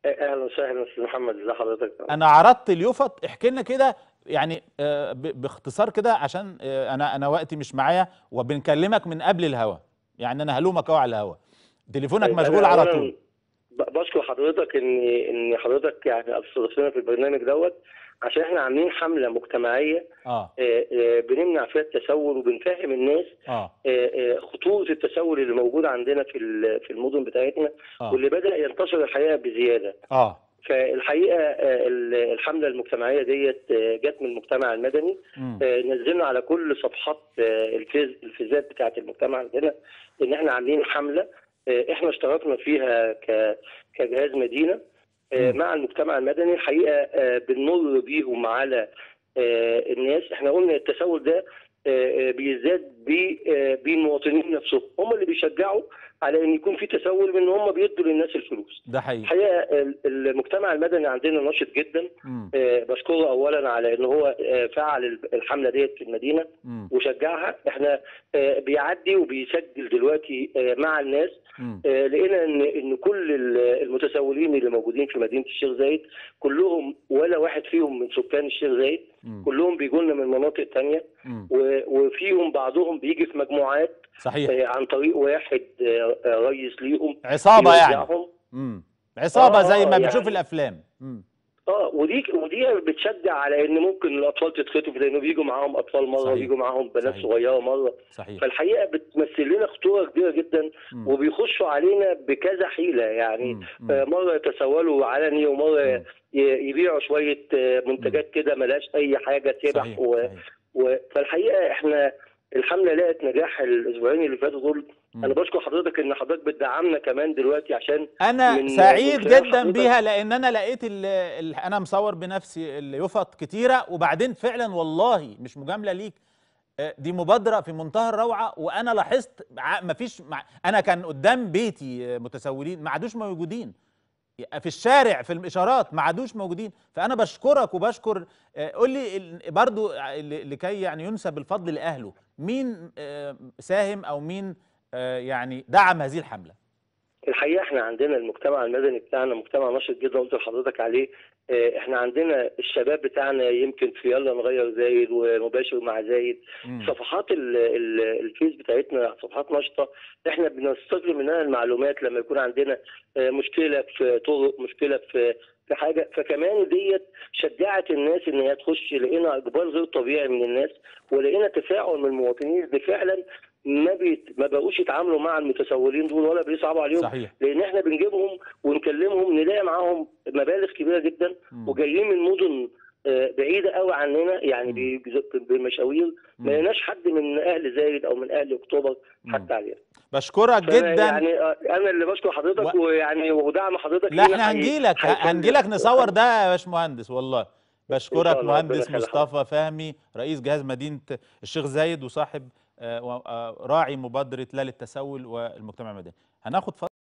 اهلا وسهلا استاذ محمد ازي حضرتك انا عرضت اليوفط احكي لنا كده يعني آه، ب- باختصار كده عشان آه، انا انا وقتي مش معايا وبنكلمك من قبل الهوا يعني انا هلومك اهو على الهوا تليفونك طيب، مشغول أنا على أولاً طول ب- بشكر حضرتك ان ان حضرتك يعني استضفتنا في البرنامج دوت عشان احنا عاملين حمله مجتمعيه اه آه، آه، بنمنع فيها التسول وبنفهم الناس اه آه، آه، خطوره التسول اللي موجود عندنا في ال- في المدن بتاعتنا اه واللي بدا ينتشر الحقيقه بزياده اه فالحقيقه آه، ال- الحمله المجتمعيه ديت آه، جت من المجتمع المدني مم. آه، نزلنا على كل صفحات آه، الفيز الفيزات بتاعت المجتمع عندنا ان احنا عاملين حمله آه، احنا اشتركنا فيها ك- كجهاز مدينه آه، مم. مع المجتمع المدني الحقيقه آه، بنمر بيهم على آه، الناس احنا قلنا التسول ده آه، آه، بيزداد ب- آه، بالمواطنين نفسهم هم اللي بيشجعوا على ان يكون في تسول من ان هم بيدوا للناس الفلوس ده حقيقي الحقيقه ال- المجتمع المدني عندنا نشط جدا مم. آه، بشكره اولا على ان هو آه، فعل ال- الحمله ديت في المدينه مم. وشجعها احنا آه، بيعدي وبيسجل دلوقتي آه، مع الناس مم. آه، لقينا ان ان كل ال- المتسولين اللي موجودين في مدينه الشيخ زايد كلهم ولا واحد فيهم من سكان الشيخ زايد مم. كلهم بيجوا لنا من مناطق تانية مم. و- وفيهم بعضهم بيجي في مجموعات صحيح آه، عن طريق واحد آه، آه، ريس ليهم عصابه يعني بيوزعهم. مم. عصابه آه، زي ما آه، بنشوف يعني- في الافلام مم. اه ودي ودي بتشجع على ان ممكن الاطفال تتخطف لانه بيجوا معاهم اطفال مره صحيح. وبيجوا معاهم بنات صحيح. صغيره مره صحيح فالحقيقه بتمثل لنا خطوره كبيره جدا مم. وبيخشوا علينا بكذا حيله يعني مم. مم. آه، مره يتسولوا علني ومره مم. ي- يبيعوا شويه آه، منتجات كده ملهاش اي حاجه تبح صحيح و... صحيح و... فالحقيقه احنا الحمله لقت نجاح الاسبوعين اللي فاتوا دول مم. انا بشكر حضرتك ان حضرتك بتدعمنا كمان دلوقتي عشان انا من- سعيد من خلال جدا حضرتك- بيها لان انا لقيت ال ال انا مصور بنفسي اليفط كتيره وبعدين فعلا والله مش مجامله ليك آه، دي مبادره في منتهى الروعه وانا لاحظت ع- مفيش مع انا كان قدام بيتي آه، متسولين ما عادوش موجودين في الشارع في الاشارات ما عادوش موجودين فانا بشكرك وبشكر آه، قول لي ال- برضو ع- ل- لكي يعني ينسب الفضل لاهله مين آه، ساهم او مين آه، يعني دعم هذه الحمله الحقيقه احنا عندنا المجتمع المدني بتاعنا مجتمع نشط جدا قلت لحضرتك عليه اه، احنا عندنا الشباب بتاعنا يمكن في يلا نغير زايد ومباشر مع زايد مم. صفحات ال ال الفيس بتاعتنا صفحات نشطه احنا بنستخدم منها المعلومات لما يكون عندنا اه، مشكله في طرق مشكله في في حاجه فكمان ديت شجعت الناس ان هي تخش لقينا اقبال غير طبيعي من الناس ولقينا تفاعل من المواطنين اللي فعلا ما بيت ما بقوش يتعاملوا مع المتسولين دول ولا بيصعبوا عليهم صحيح لان احنا بنجيبهم ونكلمهم نلاقي معاهم مبالغ كبيره جدا مم. وجايين من مدن آه، بعيده قوي عننا يعني مم. بيج- بمشاوير ما مم. لقيناش حد من اهل زايد او من اهل اكتوبر مم. حتى علينا بشكرك فأنا جدا يعني آه، انا اللي بشكر حضرتك و- ويعني ودعم حضرتك لا لينا احنا حقيقي. هنجيلك هيكون- هنجيلك نصور ده يا باشمهندس والله إن بشكرك شاء الله، ربنا مهندس يخلي مصطفى فهمي رئيس جهاز مدينة الشيخ زايد وصاحب آه، و- آه، راعي مبادرة لا للتسول والمجتمع المدني هناخد